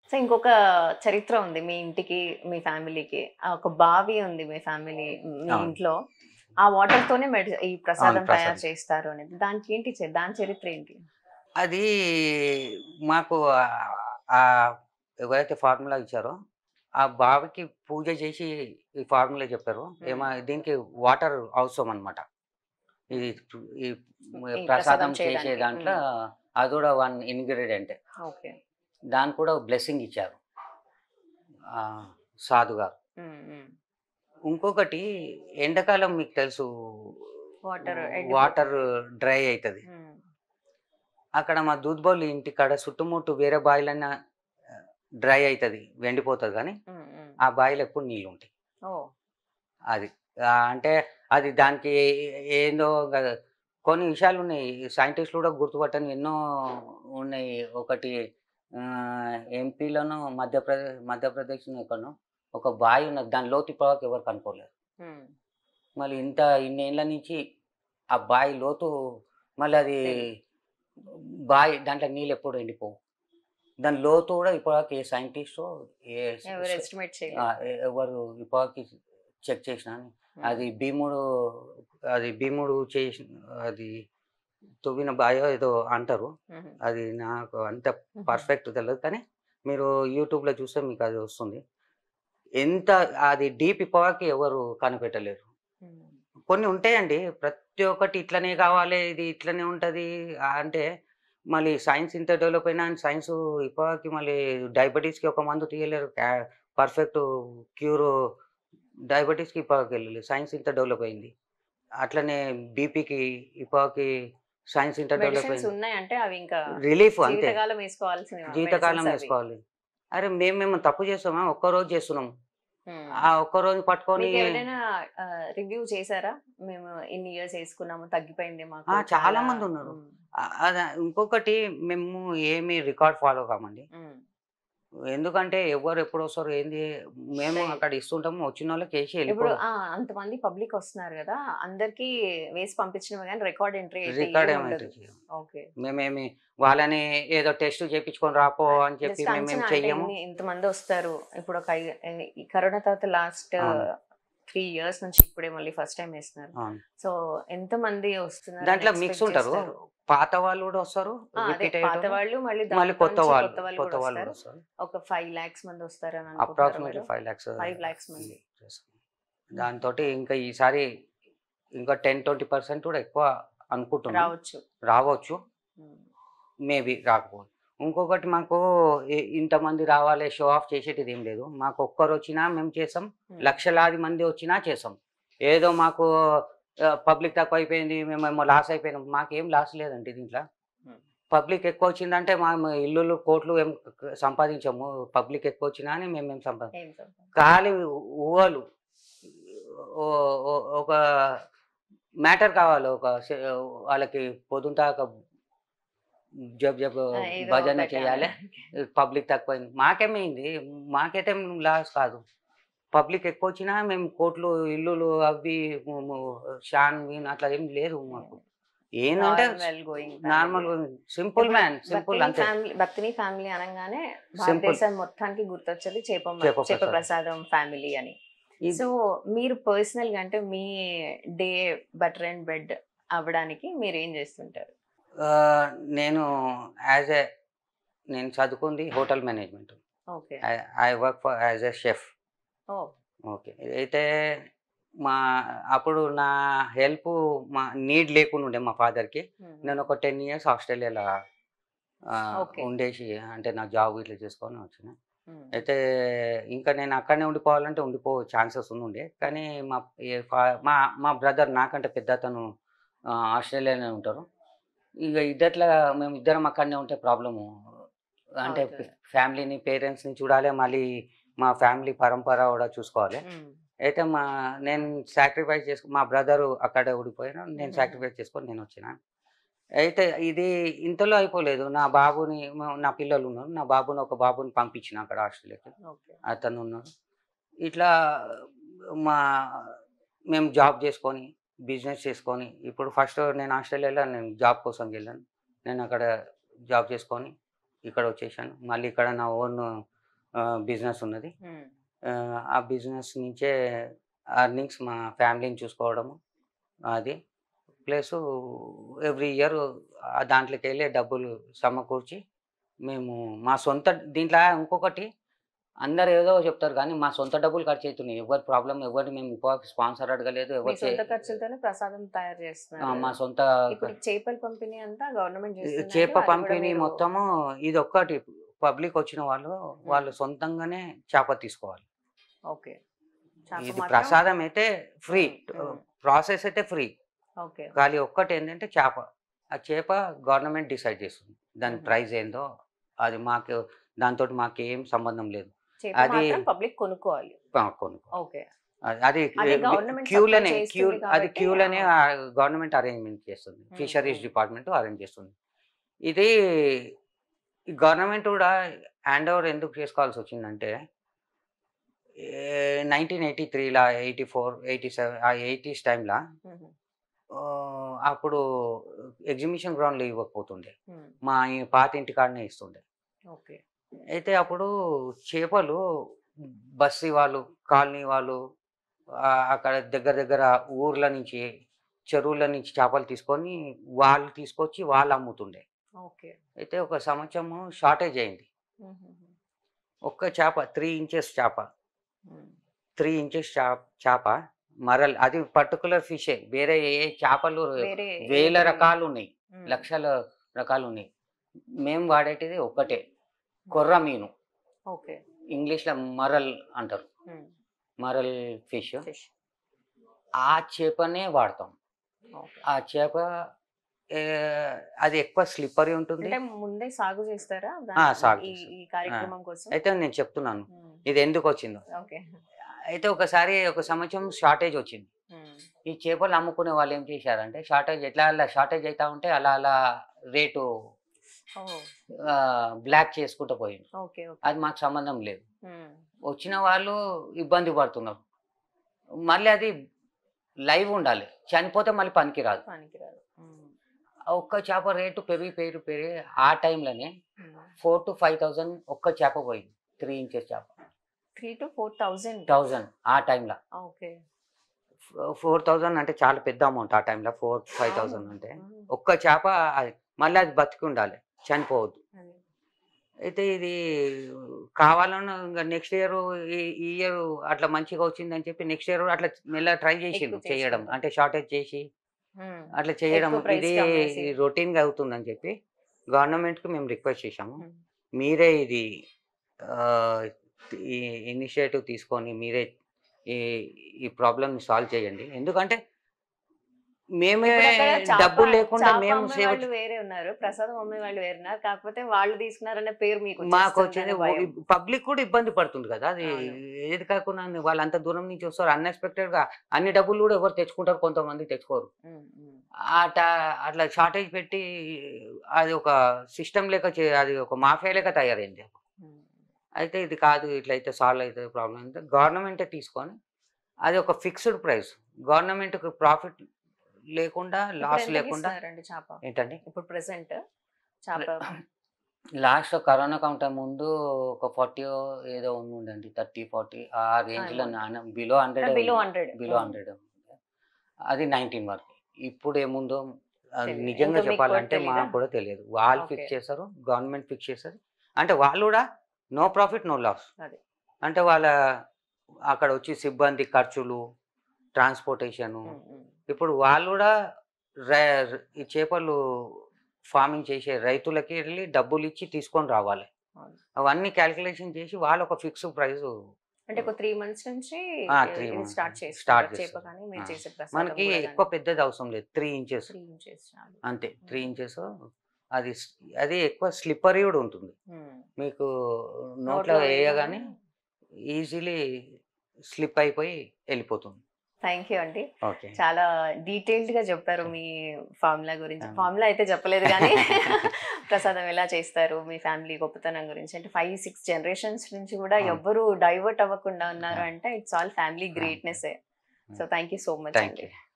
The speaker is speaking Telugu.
సో ఇంకొక చరిత్ర ఉంది మీ ఇంటికి మీ ఫ్యామిలీకి ఆ ఒక బావి ఉంది మీ ఫ్యామిలీ మీ అవును. ఇంట్లో ఆ వాటర్ తోనే మెడి- ఈ ప్రసాదం అవును, ప్రసాదం. తయారు చేస్తారు అనేది దానికి ఏంటి చే- దాని చరిత్ర ఏంటి అది మాకు ఆ- ఆ ఎవరైతే ఫార్ములా ఇచ్చారో ఆ బావికి పూజ చేసి ఈ ఫార్ములా చెప్పారు ఏమో దీనికి వాటర్ అవసరం అనమాట ఇది ఈ ప్రసాదం ప్రసాదం చేసే చేయడానికి. దాంట్లో అది కూడా వన్ ఇంగ్రీడియంట్ ఓకే దానికి కూడా బ్లెస్సింగ్ ఇచ్చారు ఆ, సాధు గారు ఇంకొకటి ఎండాకాలం మీకు తెలుసు వాటర్ వాటర్ డ్రై అవుతుంది అక్కడ మా దూద్బౌల్ ఇంటి కాడ చుట్టుముట్టు వేరే బావిలన్నా డ్రై అవుతుంది వెండిపోతుంది కానీ ఆ బావిలో ఎప్పుడు నీళ్ళు ఉంటాయి ఓ అది ఆ, అంటే అది దానికి ఏ- ఏందో గ- కొన్ని విషయాలు ఉన్నాయి సైంటిస్టులు కూడా గుర్తుపట్టని ఎన్నో ఉన్నాయి ఒకటి ఎంపీలోనూ మధ్యప్రదేశ్ మధ్యప్రదేశ్ ఎక్కడో ఒక బావి ఉన్నది దాని లోతు ఇప్పటివరకు ఎవరు కనుక్కోలేదు ఉమ్. మళ్ళీ ఇంత ఇన్ని ఏళ్ళ నుంచి ఆ బావి లోతు మళ్ళీ అది బావి దాంట్లో నీళ్ళు ఎప్పుడు ఎండిపోవు దాని లోతు కూడా ఇప్పటివరకు ఏ సైంటిస్టు ఏ ఎవరు ఎస్టిమేట్ ఆ, చేయలేదు ఎ- ఎవరు ఇప్పటికి చెక్ చేసిన అది భీముడు అది భీముడు చేసి అది తువ్విన బాయో ఏదో అంటారు ఉమ్. అది నాకు అంత ఉమ్. పర్ఫెక్ట్ తెలియదు కానీ మీరు యూట్యూబ్లో చూస్తే మీకు అది వస్తుంది ఎంత అది డీప్ ఇప్పటికి ఎవరు కనిపెట్టలేరు ఉమ్. కొన్ని ఉంటాయండి ప్రతి ఒక్కటి ఇట్లనే కావాలి ఇది ఇట్లనే ఉంటుంది అంటే మళ్ళీ సైన్స్ ఇంత డెవలప్ అయినా సైన్స్ ఇప్పటికి మళ్ళీ డయాబెటీస్కి ఒక మందు తీయలేరు పర్ఫెక్ట్ క్యూర్ డయాబెటీస్కి ఇప్పటికి వెళ్ళలేదు సైన్స్ ఇంత డెవలప్ అయింది అట్లనే బీపీకి ఇప్పటికి సైన్స్ ఇంత డెవలప్ మెడిసిన్స్ అయింది ఉన్నాయంటే అవి ఇంకా రిలీఫ్ అంతే జీవితకాలం వేసుకోవాల్సిన జీవితకాలం medicines అవి. వేసుకోవాలి అరే మేము మేము తప్పు చేస్తామా ఒక్క రోజు చేస్తున్నాం ఉమ్. ఆ ఒక్క రోజు పట్టుకొని మీకు ఎవరైనా రివ్యూ చేశారా మేము ఇన్ని ఇయర్స్ వేసుకున్నాము తగ్గిపోయింది మాకు ఆ, చాలా మంది ఉన్నారు. ఉమ్. ఆ- అద ఇంకొకటి మేము ఏమి రికార్డ్ ఫాలో కామండి ఉమ్. ఎందుకంటే ఎవరు ఎప్పుడు వస్తారు ఏంది మేము Right. అక్కడ ఇస్తుంటాము వచ్చిన వాళ్ళకి వేసి ఇప్పుడు వెళ్ళిపోవడం ఆ, అంతమంది పబ్లిక్ వస్తున్నారు కదా అందరికి వేసి పంపించినవి కానీ రికార్డ్ ఎంట్రీ రికార్డ్ ఏమైతే ఓకే మేమేమి వాళ్ళని ఏదో టెస్ట్ చేయించుకొని రాపో అని చెప్పి Just మేమేం అంచనా అంటే చెయ్యము ఇన్ని- ఇంతమంది వస్తారు ఇప్పుడు ఒక ఐ- ఈ కరోనా తర్వాత లాస్ట్ అవును. త్రీ ఇయర్స్ నుంచి ఇప్పుడే మళ్ళీ ఫస్ట్ టైం వేస్తున్నారు అవును. సో ఎంత మంది వస్తున్నారు దాంట్లో అని మిక్స్ expect ఉంటారు చేస్తారు? పాత వాళ్ళు కూడా వస్తారు ఆ, అదే రిపీట్ పాత వాళ్ళు మళ్ళీ మళ్ళీ దాంట్లో కొత్త నుంచి వాళ్ళు కొత్త వాళ్ళు కొత్త కూడా వాళ్ళు కూడా వస్తారు వస్తారు ఒక ఫైవ్ లాక్స్ మంది వస్తారని approximately five lakhs five lakhs మంది దాంతో ఇంకా ఈసారి ఇంకా టెన్ ట్వంటీ పర్సెంట్ కూడా ఎక్కువ అనుకుంటున్నాం రావచ్చు రావచ్చు ఉమ్. మేబీ రాకపోవచ్చు ఇంకొకటి మాకు ఇ- ఇంతమంది రావాలి షో ఆఫ్ చేసేటిది ఏం లేదు మాకు ఒక్కరు వచ్చినా మేము చేసాం ఉమ్. లక్షలాది మంది వచ్చినా చేసాం ఏదో మాకు పబ్లిక్ తక్కువ అయిపోయింది మేమేమో లాస్ అయిపోయినాం మాకేం లాస్ లేదండి దీంట్లో Hmm. పబ్లిక్ ఎక్కువ వచ్చిందంటే మా మా ఇల్లులు కోట్లు ఏం సంపాదించాము పబ్లిక్ ఎక్కువ వచ్చినా అని మేమేం సంపాదించాం ఏం చెప్పాలి? ఖాళీ ఊహలు ఓ- ఓ- ఒక మ్యాటర్ కావాలి ఒక సే- వాళ్ళకి పొద్దుంటాక జబ్ జబ్ ఆ, ఏదో భజన ఒకటి చేయాలి పబ్లిక్ తక్కువైంది మాకేమైంది మాకైతే లాస్ కాదు పబ్లిక్ ఎక్కువ వచ్చినా మేము కోట్లు ఇల్లులు అవి ము- ము- షాన్ వీన్ అట్లా ఏం లేదు మాకు ఏంటంటే Normal going normal family. Simple man simple భక్తిని అంతే ఫ్యామిలీ భక్తిని ఫ్యామిలీ అనగానే Simple. భారతదేశం మొత్తానికి గుర్తొచ్చేది చేప చేప చేప ప్రసాదం. ప్రసాదం ఫ్యామిలీ అని ఇది- సో మీరు పర్సనల్ గా అంటే మీ డే బటర్ అండ్ బెడ్ అవ్వడానికి మీరు ఏం చేస్తుంటారు ఆ, నేను యాజ్ ఏ నేను చదువుకుంది hotel management okay I work for as a chef oh okay అయితే మా అప్పుడు నా హెల్ప్ మా నీడ్ లేకుండా ఉండే మా ఫాదర్కి నేను ఒక టెన్ ఇయర్స్ ఆస్ట్రేలియాలో ఆ, Okay. ఉండేసి అంటే నా జాబ్ ఇట్లా చేసుకొని వచ్చిన అయితే ఇంకా నేను అక్కడనే ఉండిపోవాలంటే ఉండిపో ఛాన్సెస్ ఉండే కానీ మా ఏ ఫా- మా మా బ్రదర్ నాకంటే పెద్ద అతను ఆ, ఆస్ట్రేలియాలోనే ఉంటారు ఇక ఇద్దట్లా మేము ఇద్దరం అక్కడనే ఉంటే ప్రాబ్లము అంటే అవుతుంది. ఫ్యామిలీని పేరెంట్స్ని చూడాలి మళ్ళీ మా ఫ్యామిలీ పరంపర కూడా చూసుకోవాలి అయితే మా నేను సాక్రిఫైస్ చేసుకు మా బ్రదరు అక్కడే ఊడిపోయాను నేను Mhm. సాక్రిఫైస్ చేసుకొని నేను వచ్చిన అయితే ఇది ఇంతలో అయిపోలేదు నా బాబుని మా- నా పిల్లలు ఉన్నారు నా బాబుని ఒక బాబుని పంపించిన అక్కడ ఆస్ట్రేలియాకి ఓకే అతను ఉన్నాడు ఇట్లా మా మేము జాబ్ చేసుకొని బిజినెస్ చేసుకొని ఇప్పుడు ఫస్ట్ నేను ఆస్ట్రేలియాలో నేను జాబ్ కోసం వెళ్ళాను నేను అక్కడ జాబ్ చేసుకొని ఇక్కడ వచ్చేసాను మళ్ళీ ఇక్కడ నా ఓన్ బిజినెస్ ఉన్నది ఉమ్, ఆ, ఆ బిజినెస్ నుంచే అర్నింగ్స్ మా ఫ్యామిలీని చూసుకోవడము అది ప్లస్ ఎవ్రీ ఇయర్ దాంట్లోకి వెళ్ళే డబ్బులు సమకూర్చి మేము మా సొంత దీంట్లో ఇంకొకటి అందరు ఏదో చెప్తారు కానీ మా సొంత డబ్బులు ఖర్చు అవుతున్నాయి ఎవరి ప్రాబ్లం ఎవరిని మేము ఇప్పుడు స్పాన్సర్ అడగలేదు మీ ఎవరు సొంత చే- ఖర్చులతోనే ప్రసాదం తయారు ఆ, చేస్తున్నారు మా సొంత ఇప్పుడు చేపల పంపిణీ అంతా గవర్నమెంట్ చేప పంపిణీ మొత్తము ఇది ఒక్కటి పబ్లిక్ వచ్చిన వాళ్ళు వాళ్ళు సొంతంగానే చేప తీసుకోవాలి ఓకే ఇది ప్రసాదం అయితే ఫ్రీ ఉమ్. ప్రాసెస్ అయితే ఫ్రీ ఓకే ఖాళీ ఒక్కటి ఏంటంటే చేప ఆ చేప గవర్నమెంట్ డిసైడ్ చేస్తుంది దాని మ్మ్. ప్రైస్ ఏందో అది మాకు దాంతో మాకు ఏం సంబంధం లేదు చేప అది- మాత్రం పబ్లిక్ కొనుక్కోవాలి ఆ, కొనుక్కో ఓకే అది- అది అది government క్యూలనే supply క్యూ చేస్తుంది అది కాబట్టి, క్యూలనే ఆ. గవర్నమెంట్ అరేంజ్మెంట్ చేస్తుంది hmm, fisheries hmm. Department arrange చేస్తుంది ఇది గవర్నమెంట్ కూడా హ్యాండ్ ఓవర్ ఎందుకు చేసుకోవాల్సి వచ్చిందంటే నైన్టీన్ ఎయిటీ త్రీలా ఎయిటీ ఫోర్ ఎయిటీ సెవెన్ ఆ ఎయిటీస్ టైంలో ఉహు, అప్పుడు ఎగ్జిబిషన్ గ్రౌండ్లో ఇవ్వకపోతుండే ఉమ్, మా ఈ పాత ఇంటికాడనే ఇస్తుండే ఓకే అయితే అప్పుడు చేపలు బస్సీ వాళ్ళు కాలనీ వాళ్ళు ఆ, అక్కడ దగ్గర దగ్గర ఊర్ల నుంచి చెరువుల నుంచి చేపలు తీసుకొని వాళ్ళు తీసుకొచ్చి వాళ్ళు అమ్ముతుండే ఓకే అయితే ఒక సంవత్సరము షార్టేజ్ అయింది ఉహు, ఒక్క చేప త్రీ ఇంచెస్ చేప ఉమ్, త్రీ ఇంచెస్ చేప మరల్ అది పర్టికులర్ ఫిషే వేరే ఏ చేపలు వేరే వేల ఏది- రకాలు ఉన్నాయి ఉమ్, లక్షల రకాలు ఉన్నాయి మేము వాడేటిది ఒకటే కొర్ర మీను ఓకే ఇంగ్లీష్లో మరల్ అంటారు ఉమ్, మరల్ ఫిష్ ఫిష్ ఆ చేపనే వాడతాం ఓకే ఆ చేప ఏ, అది ఎక్కువ స్లిప్పరీ ఉంటుంది అంటే ముందే సాగు చేస్తారా ఆ, సాగు ఈ చేస్తాం. ఈ కార్యక్రమం కోసం అయితే నేను చెప్తున్నాను ఉమ్, ఇది ఎందుకు వచ్చిందో ఓకే అయితే ఒకసారి ఒక సంవత్సరం షార్టేజ్ వచ్చింది ఉమ్, ఈ చేపలు అమ్ముకునే వాళ్ళు ఏం చేశారంటే షార్టేజ్ ఎట్లా అలా షార్టేజ్ అవుతా ఉంటే అలా అలా రేటు ఓ బ్లాక్ చేసుకుంటూ పోయింది ఓకే ఓకే అది మాకు సంబంధం లేదు ఉమ్, వచ్చిన వాళ్ళు ఇబ్బంది పడుతున్నారు మళ్ళీ అది లైవ్ ఉండాలి చనిపోతే మళ్ళీ పనికిరాదు పనికిరాదు ఉమ్, ఆ ఒక్క చేప రేటు పెరిగి పెరిగి పెరిగి ఆ టైంలోనే um. Four to five thousand ఒక్క చేప పోయింది త్రీ ఇంచెస్ చేప three to four thousand thousand ఆ టైంలో ఓకే ఫోర్ థౌజండ్ అంటే చాలా పెద్ద అమౌంట్ ఆ టైంలో ఫోర్ ఫైవ్ థౌజండ్ అంటే ఉమ్, ఒక్క చేప అది- మళ్ళీ అది బతికి ఉండాలి చనిపోవద్దు అదే. అయితే ఇది కావాలని ఇంకా నెక్స్ట్ ఇయర్ ఈ ఇయర్ అట్లా మంచిగా వచ్చిందని చెప్పి నెక్స్ట్ ఇయర్ అట్లా మెల్ల ట్రై చేసిండు ఎక్కువ చేయడం చేసుకుంటాం. అంటే షార్టేజ్ చేసి ఉమ్, అట్లా చేయడం ఎక్కువ price ఇది కి అమ్మేసి. రొటీన్ గా అవుతుందని చెప్పి గవర్నమెంట్ కి మేము రిక్వెస్ట్ చేశాము ఉమ్. మీరే ఇది ఆ, ఈ ఇనిషియేటివ్ తీసుకొని మీరే ఈ ఈ ప్రాబ్లమ్ సాల్వ్ చేయండి ఎందుకంటే మేమే ఇప్పుడు అక్కడ చాప- డబ్బులు లేకుండా చాప మేము అమ్మే సేవ వాళ్ళు వేరే ఉన్నారు ప్రసాదం అమ్మే వాళ్ళు వేరే ఉన్నారు కాకపోతే వాళ్ళు తీసుకున్నారనే పేరు మీకు మాకు వచ్చేస్తుందనే వచ్చేది భయం. పబ్లిక్ కూడా ఇబ్బంది పడుతుంది కదా అది అవును. ఏది కాకుండా వాళ్ళు అంత దూరం నుంచి వస్తారు అన్ఎక్స్పెక్టెడ్ గా అన్ని డబ్బులు కూడా ఎవరు తెచ్చుకుంటారు కొంతమంది తెచ్చుకోరు ఉమ్, ఉమ్, అట అట్లా షార్టేజ్ పెట్టి అది ఒక సిస్టమ్ లెక్క చే- అది ఒక మాఫియా లెక్క తయారైంది ఉమ్. అయితే ఇది కాదు ఇట్లయితే సాల్వ్ అవుతుంది ప్రాబ్లం అంటే గవర్నమెంటే తీసుకొని అది ఒక ఫిక్స్డ్ ప్రైస్ గవర్నమెంట్కి ప్రాఫిట్ లేకుండా ఇప్పుడు లాస్ ఎంతకి లేకుండా ఇస్తున్నారండి చాప ఏంటండి ఇప్పుడు ప్రెసెంట్ చాప లాస్ట్ కరోనా కౌంటర్ ముందు ఒక ఫార్టీ ఏదో ఉందండి థర్టీ ఫార్టీ ఆ రేంజ్ లో below hundred below hundred below hundred అది నైన్టీన్ వరకు ఇప్పుడు ఏముందో అది తెలీదు. నిజంగా ఇంకా మీకు కూడా చెప్పాలంటే తెలీదా? మాకు కూడా తెలియదు వాళ్ళు Okay. ఫిక్స్ చేస్తారు గవర్నమెంట్ ఫిక్స్ చేస్తారు అంటే వాళ్ళు కూడా నో ప్రాఫిట్ నో లాస్ అదే. అంటే వాళ్ళ అక్కడ వచ్చి సిబ్బంది ఖర్చులు ట్రాన్స్పోర్టేషన్ ఉమ్, ఉమ్. ఇప్పుడు వాళ్ళు కూడా ర- ఈ చేపలు ఫార్మింగ్ చేసే రైతులకి వెళ్ళి డబ్బులు ఇచ్చి తీసుకొని రావాలి అవును. అవన్నీ క్యాల్కులేషన్ చేసి వాళ్ళు ఒక ఫిక్స్ ప్రైస్ అంటే ఒక త్రీ మంత్స్ నుంచి ఆ, three months. స్టార్ట్ Start చేస్తారు చేప చేస్తారు. కానీ మీరు ఆ. చేసే మనకి ఎక్కువ పెద్దది అవసరం లేదు త్రీ ఇంచెస్ త్రీ ఇంచెస్ చాలు అంతే త్రీ Mm. ఇంచెస్ అది స్- అది ఎక్కువ స్లిప్పరీ కూడా ఉంటుంది ఉమ్. మీకు నోట్లో నోట్లో వేయగానే ఈజీలీ స్లిప్ అయిపోయి వెళ్ళిపోతుంది థ్యాంక్ యూ అండి ఓకే చాలా డీటెయిల్డ్ గా చెప్పారు మీ ఫార్ములా గురించి అవును. ఫార్ములా అయితే చెప్పలేదు కానీ ప్రసాదం ఎలా చేస్తారు మీ ఫ్యామిలీ గొప్పతనం గురించి అంటే ఫైవ్ సిక్స్ జనరేషన్స్ నుంచి కూడా అవును. ఎవ్వరు డైవర్ట్ అవ్వకుండా ఉన్నారు అవును. అంటే it's all family greatness so thank you so much thank అండి యూ